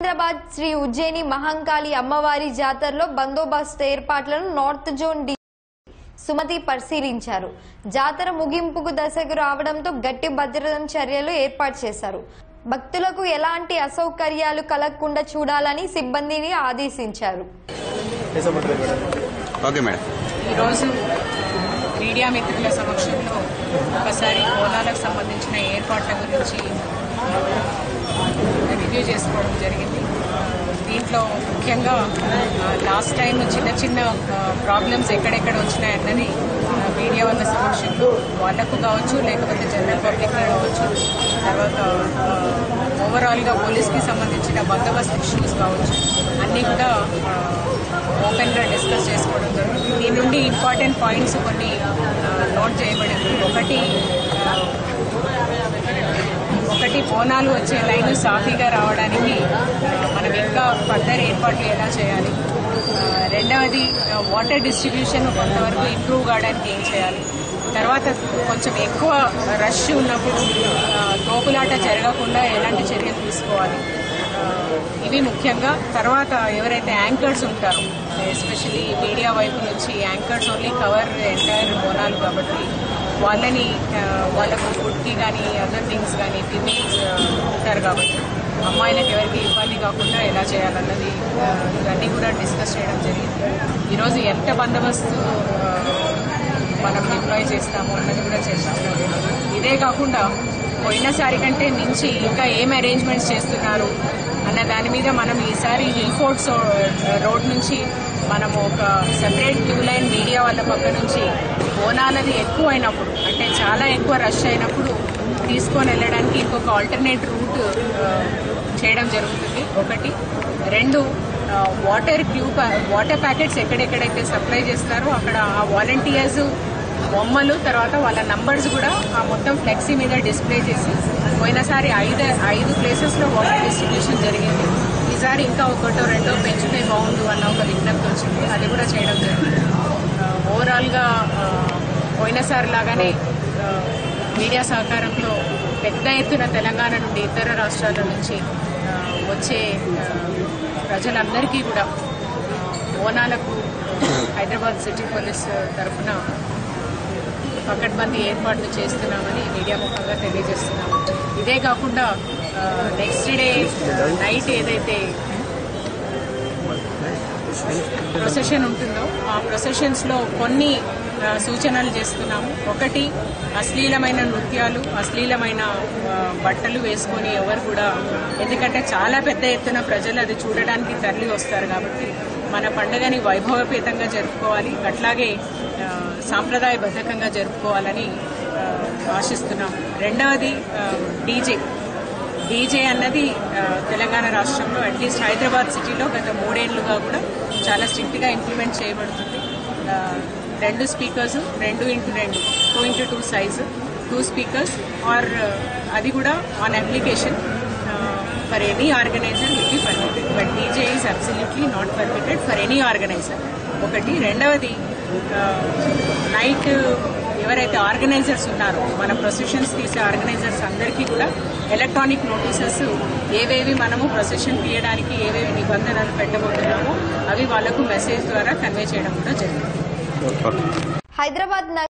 హైదరాబాద్ శ్రీ ఉజ్జయిని మహంకాళి అమ్మవారి జాతరలో బందోబస్తు ఏర్పాట్లను నార్త్ జోన్ డి సుమతి పరిశీలించారు జాతర ముగింపుకు దశకు రావడంతో గట్టి భద్రతా చర్యలు ఏర్పాటు చేశారు భక్తులకు ఎలాంటి అసౌకర్యాలు కలగకుండా చూడాలని సిబ్బందిని ఆదేశించారు ఓకే మేడం ఈరోజు మీడియా మిత్రుల సమక్షంలో ఒకసారి బోనాలకు సంబంధించిన ఏర్పాట్ల గురించి రివ్యూ చేసుకోవడం జరిగింది దీంట్లో ముఖ్యంగా లాస్ట్ టైం చిన్న చిన్న ప్రాబ్లమ్స్ ఎక్కడెక్కడ వచ్చినాయన్నది ఆ, మీడియా వాళ్ళ సమక్షంలో వాళ్ళకు కావచ్చు లేకపోతే జనరల్ పబ్లిక్ కావచ్చు తర్వాత ఓవరాల్గా పోలీస్కి సంబంధించిన బందోబస్తు ఇష్యూస్ కావచ్చు అన్నీ కూడా ఓపెన్గా డిస్కస్ చేసుకోవడం జరుగుతుంది దీని నుండి ఇంపార్టెంట్ పాయింట్స్ కొన్ని నోట్ చేయబడింది ఒకటి ఆ, ఒకటి బోనాలు వచ్చే లైన్ సాఫీగా రావడానికి ఆ, మనం ఇంకా ఫర్దర్ ఏర్పాట్లు ఎలా చేయాలి ఆ, రెండవది ఆ, వాటర్ డిస్ట్రిబ్యూషన్ కొంతవరకు ఇంప్రూవ్ కావడానికి ఏం చేయాలి తర్వాత కొంచెం ఎక్కువ రష్ ఉన్నప్పుడు ఆ, తోపులాట జరగకుండా ఎలాంటి చర్యలు తీసుకోవాలి ఆ, ఇవి ముఖ్యంగా తర్వాత ఎవరైతే యాంకర్స్ ఉంటారో ఎస్పెషలీ మీడియా వైపు నుంచి anchors only cover entire Bonalu కాబట్టి వాళ్ళని ఆ, వాళ్ళకు ఫుడ్కి కానీ అదర్ థింగ్స్ కానీ ఫిమేల్స్ ఉంటారు కాబట్టి అమ్మాయిలకు ఎవరికి ఇబ్బంది కాకుండా ఎలా చేయాలన్నది ఆ, ఇవన్నీ కూడా డిస్కస్ చేయడం జరిగింది ఈరోజు ఎంత బందోబస్తు ఆ, మనం డిప్లాయ్ చేస్తాము అన్నది కూడా చర్చించడం జరిగింది. ఇదే కాకుండా పోయినసారి కంటే మించి ఇంకా ఏం అరేంజ్మెంట్స్ చేస్తున్నారు అన్న దాని మీద మనం ఈసారి హిల్ ఫోర్ట్స్ రోడ్ నుంచి మనము ఒక సెపరేట్ క్యూ లైన్ మీడియా వాళ్ళ పక్క నుంచి బోనాలది ఎక్కువ అయినప్పుడు అంటే చాలా ఎక్కువ రష్ అయినప్పుడు తీసుకొని వెళ్ళడానికి ఇంకొక ఆల్టర్నేట్ రూట్ చేయడం జరుగుతుంది ఒకటి రెండు ఆ, వాటర్ క్యూ పా- వాటర్ ప్యాకెట్స్ ఎక్కడెక్కడైతే సప్లై చేస్తారో అక్కడ ఆ వాలంటీర్స్ బొమ్మలు తర్వాత వాళ్ళ నంబర్స్ కూడా ఆ మొత్తం ఫ్లెక్సీ మీద డిస్ప్లే చేసి పోయినసారి ఐదు ఐదు ప్లేసెస్లో వాటర్ డిస్ట్రిబ్యూషన్ జరిగింది ఈసారి ఇంకా ఒకటో రెండో పెంచితే బాగుండు అన్న ఒక విజ్ఞప్తి వచ్చింది అది కూడా చేయడం జరిగింది ఆ, ఓవరాల్గా ఆ, పోయినసారి లాగానే ఆ, మీడియా సహకారంతో పెద్ద ఎత్తున తెలంగాణ నుండి ఇతర రాష్ట్రాల నుంచి ఆ, వచ్చే ఆ, ప్రజలందరికీ కూడా బోనాలకు హైదరాబాద్ సిటీ పోలీస్ తరఫున పకడ్బందీ ఏర్పాట్లు చేస్తున్నామని మీడియా ముఖంగా తెలియజేస్తున్నాము ఇదే కాకుండా నెక్స్ట్ డే నైట్ ఏదైతే ప్రొసెషన్ ఉంటుందో ఆ ప్రొసెషన్స్ లో కొన్ని ఆ, సూచనలు చేస్తున్నాము ఒకటి అశ్లీలమైన నృత్యాలు అశ్లీలమైన ఆ, బట్టలు వేసుకొని ఎవరు కూడా ఎందుకంటే చాలా పెద్ద ఎత్తున ప్రజలు అది చూడడానికి తరలి వస్తారు కాబట్టి మన పండుగని వైభవపేతంగా జరుపుకోవాలి అట్లాగే ఆ, సాంప్రదాయబద్ధకంగా జరుపుకోవాలని ఆ, ఆశిస్తున్నాం రెండవది డీజే డీజే అన్నది ఆ, తెలంగాణ రాష్ట్రంలో అట్లీస్ట్ హైదరాబాద్ సిటీలో గత మూడేళ్లుగా కూడా చాలా స్ట్రిక్ట్గా ఇంప్లిమెంట్ చేయబడుతుంది ఆ, రెండు స్పీకర్స్ రెండు ఇంటూ రెండు two into two size two speakers or అది కూడా on application for any organiser will be permitted but DJ is absolutely not permitted for any organiser ఒకటి రెండవది నైట్ ఎవరైతే ఆర్గనైజర్స్ ఉన్నారో మన ప్రొసెషన్స్ తీసే ఆర్గనైజర్స్ అందరికీ కూడా ఎలక్ట్రానిక్ నోటీసెస్ ఏవేవి మనము ప్రొసెషన్ తీయడానికి ఏవేవి నిబంధనలు పెట్టబోతున్నామో అవి వాళ్లకు మెసేజ్ ద్వారా కన్వే చేయడం కూడా జరుగుతుంది హైదరాబాద్ నగ